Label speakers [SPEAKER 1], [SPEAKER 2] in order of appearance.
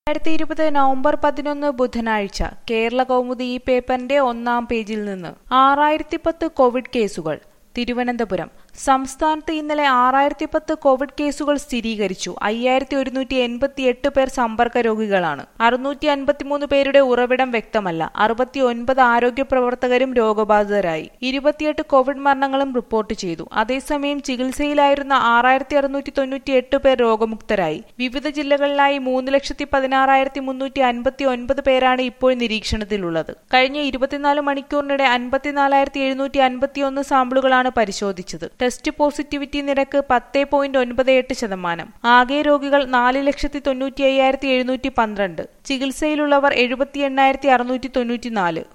[SPEAKER 1] രണ്ടായിരത്തി ഇരുപത് നവംബർ പതിനൊന്ന് ബുധനാഴ്ച കേരള കൗമുദി ഈ പേപ്പറിന്റെ ഒന്നാം പേജിൽ നിന്ന് ആറായിരത്തി പത്ത് കോവിഡ് കേസുകൾ തിരുവനന്തപുരം സംസ്ഥാനത്ത് ഇന്നലെ ആറായിരത്തി പത്ത് കോവിഡ് കേസുകൾ സ്ഥിരീകരിച്ചു അയ്യായിരത്തി ഒരുന്നൂറ്റി എൺപത്തി എട്ട് പേർ സമ്പർക്ക രോഗികളാണ് അറുന്നൂറ്റി അൻപത്തിമൂന്ന് പേരുടെ ഉറവിടം വ്യക്തമല്ല അറുപത്തി ഒൻപത് ആരോഗ്യ പ്രവർത്തകരും രോഗബാധിതരായി ഇരുപത്തിയെട്ട് കോവിഡ് മരണങ്ങളും റിപ്പോർട്ട് ചെയ്തു അതേസമയം ചികിത്സയിലായിരുന്ന ആറായിരത്തി അറുന്നൂറ്റി തൊണ്ണൂറ്റി എട്ട് പേർ രോഗമുക്തരായി വിവിധ ജില്ലകളിലായി മൂന്ന് ലക്ഷത്തി പതിനാറായിരത്തി മുന്നൂറ്റി അൻപത്തി ഒൻപത് പേരാണ് ഇപ്പോൾ നിരീക്ഷണത്തിലുള്ളത് കഴിഞ്ഞ ഇരുപത്തിനാല് മണിക്കൂറിനിടെ അൻപത്തിനാലായിരത്തി എഴുന്നൂറ്റി അൻപത്തിയൊന്ന് സാമ്പിളുകളാണ് പരിശോധിച്ചത് ടെസ്റ്റ് പോസിറ്റിവിറ്റി നിരക്ക് പത്ത് പോയിന്റ് ഒൻപത് എട്ട് ശതമാനം ആകെ രോഗികൾ നാല് ലക്ഷത്തി തൊണ്ണൂറ്റി അയ്യായിരത്തി എഴുന്നൂറ്റി പന്ത്രണ്ട് ചികിത്സയിലുള്ളവർ എഴുപത്തി എണ്ണായിരത്തി അറുന്നൂറ്റി തൊണ്ണൂറ്റിനാല്